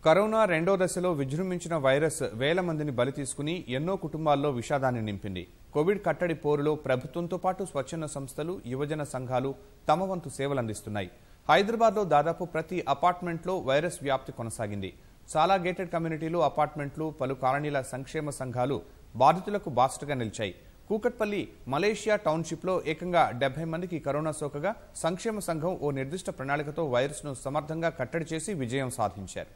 corona రెండో దశలో విజృంభించిన virus వేల మందిని బలి తీసుకుని ఎన్నో కుటుంబాల్లో విషాదాన్ని నింపింది కోవిడ్ కట్టడి పోరులో ప్రభుత్వంతో పాటు స్వచ్ఛంద సంస్థలు యువజన సంఘాలు తమ వంతు సేవలందిస్తున్నాయి హైదరాబాద్లో దాదాపు ప్రతి అపార్ట్మెంట్లో వైరస్ వ్యాప్తి కొనసాగింది చాలా గేటెడ్ కమ్యూనిటీలు అపార్ట్మెంట్లు పలు కాలనీల సంక్షేమ సంఘాలు బాధితులకు బాస్టగా నిలిచాయి కూకట్పల్లి మలేషియా టౌన్షిప్లో ఏకంగా డెబ్బై మందికి కరోనా సోకగా సంక్షేమ సంఘం ఓ నిర్దిష్ట ప్రణాళికతో వైరస్ను సమర్థంగా కట్టడి చేసి విజయం సాధించారు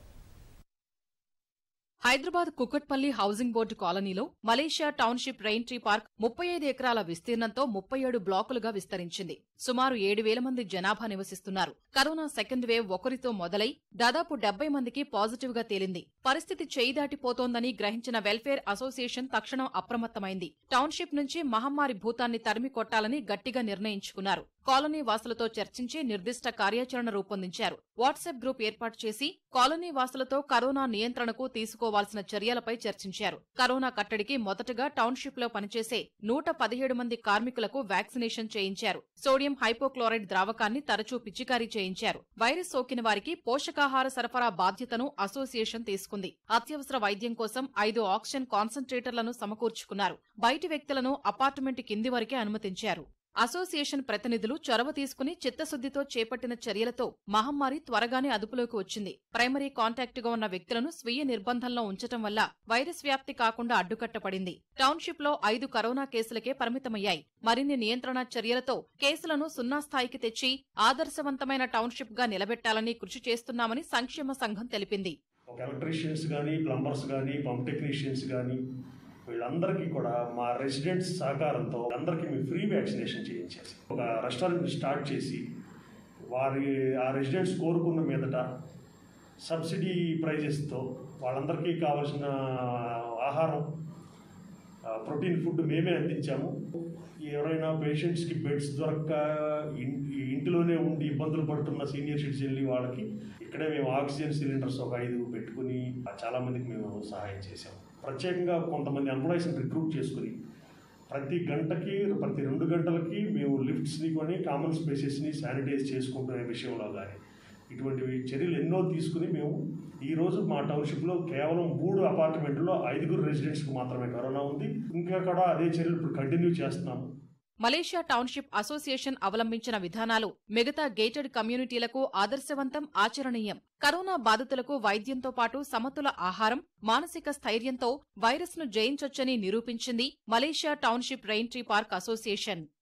హైదరాబాద్ కుక్కట్పల్లి హౌసింగ్ బోర్డు కాలనీలో Malaysia township rain tree park ముప్పై ఐదు ఎకరాల విస్తీర్ణంతో ముప్పై ఏడు బ్లాకులుగా విస్తరించింది సుమారు ఏడు వేల మంది జనాభా నివసిస్తున్నారు కరోనా సెకండ్ వేవ్ ఒకరితో మొదలై దాదాపు డెబ్బై మందికి పాజిటివ్ గా తేలింది పరిస్థితి చేయి దాటిపోతోందని గ్రహించిన వెల్ఫేర్ అసోసియేషన్ తక్షణం అప్రమత్తమైంది టౌన్షిప్ నుంచి మహమ్మారి భూతాన్ని తరిమి కొట్టాలని గట్టిగా నిర్ణయించుకున్నారు కాలనీ వాసులతో చర్చించి నిర్దిష్ట కార్యాచరణ రూపొందించారు వాట్సాప్ గ్రూప్ ఏర్పాటు చేసి కాలనీ వాసులతో కరోనా నియంత్రణకు తీసుకోవాల్సిన చర్యలపై చర్చించారు కరోనా కట్టడికి మొదటగా టౌన్షిప్ లో పనిచేసే నూట పదిహేడు మంది కార్మికులకు వ్యాక్సినేషన్ చేయించారు సోడియం హైపోక్లోరైడ్ ద్రావకాన్ని తరచూ పిచికారీ చేయించారు వైరస్ సోకిన వారికి పోషకాహార సరఫరా బాధ్యతను అసోసియేషన్ తీసుకుంది అత్యవసర వైద్యం కోసం ఐదు ఆక్సిజన్ కాన్సంట్రేటర్లను సమకూర్చుకున్నారు బయటి వ్యక్తులను అపార్ట్మెంట్ కింది వరకే అనుమతించారు అసోసియేషన్ ప్రతినిధులు చొరవ తీసుకుని చిత్తశుద్దితో చేపట్టిన చర్యలతో మహమ్మారి త్వరగానే అదుపులోకి వచ్చింది ప్రైమరీ కాంటాక్టుగా ఉన్న వ్యక్తులను స్వీయ నిర్బంధంలో ఉంచటం వల్ల వైరస్ వ్యాప్తి కాకుండా అడ్డుకట్టపడింది టౌన్షిప్ లో ఐదు కరోనా కేసులకే పరిమితమయ్యాయి మరిన్ని నియంత్రణ చర్యలతో కేసులను సున్నా స్థాయికి తెచ్చి ఆదర్శవంతమైన టౌన్షిప్ గా నిలబెట్టాలని కృషి చేస్తున్నామని సంక్షేమ సంఘం తెలిపింది ఒక ఎలక్ట్రీషియన్స్ కానీ ప్లంబర్స్ కానీ పంప్ టెక్నీషియన్స్ కానీ వీళ్ళందరికీ కూడా మా రెసిడెంట్స్ సహకారంతో అందరికీ మేము ఫ్రీ వ్యాక్సినేషన్ చేయించేసి ఒక రెస్టారెంట్ స్టార్ట్ చేసి వారి ఆ రెసిడెంట్స్ కోరుకున్న మీదట సబ్సిడీ ప్రైజెస్తో వాళ్ళందరికీ కావాల్సిన ఆహారం ఆ, ప్రోటీన్ ఫుడ్ మేమే అందించాము ఎవరైనా పేషెంట్స్కి బెడ్స్ దొరక్క ఇన్- ఇంటిలోనే ఉండి ఇబ్బందులు పడుతున్న సీనియర్ సిటిజన్లు వాళ్ళకి ఇక్కడే మేము ఆక్సిజన్ సిలిండర్స్ ఒక ఐదు పెట్టుకుని చాలా మందికి మేము సహాయం చేశాము ప్రత్యేకంగా కొంతమంది ఎంప్లాయీస్ని రిక్రూట్ చేసుకుని ప్రతి గంటకి ప్రతి రెండు గంటలకి మేము లిఫ్ట్స్ని కొని కామన్ స్పేసెస్ని శానిటైజ్ చేసుకుంటునే విషయంలో కానీ ఇటువంటివి చర్యలు ఎన్నో తీసుకుని మేము ఈరోజు మా టౌన్షిప్లో కేవలం మూడు అపార్ట్మెంట్లో ఐదుగురు రెసిడెంట్స్కి మాత్రమే కరోనా ఉంది ఇంకా కూడా అదే చర్యలు ఇప్పుడు కంటిన్యూ చేస్తున్నాము మలేషియా టౌన్షిప్ అసోసియేషన్ అవలంబించిన విధానాలు మిగతా గేటెడ్ కమ్యూనిటీలకు ఆదర్శవంతం ఆచరణీయం కరోనా బాధితులకు వైద్యంతో పాటు సమతుల ఆహారం మానసిక స్థైర్యంతో వైరస్ను జయించొచ్చని నిరూపించింది Malaysia township rain tree park association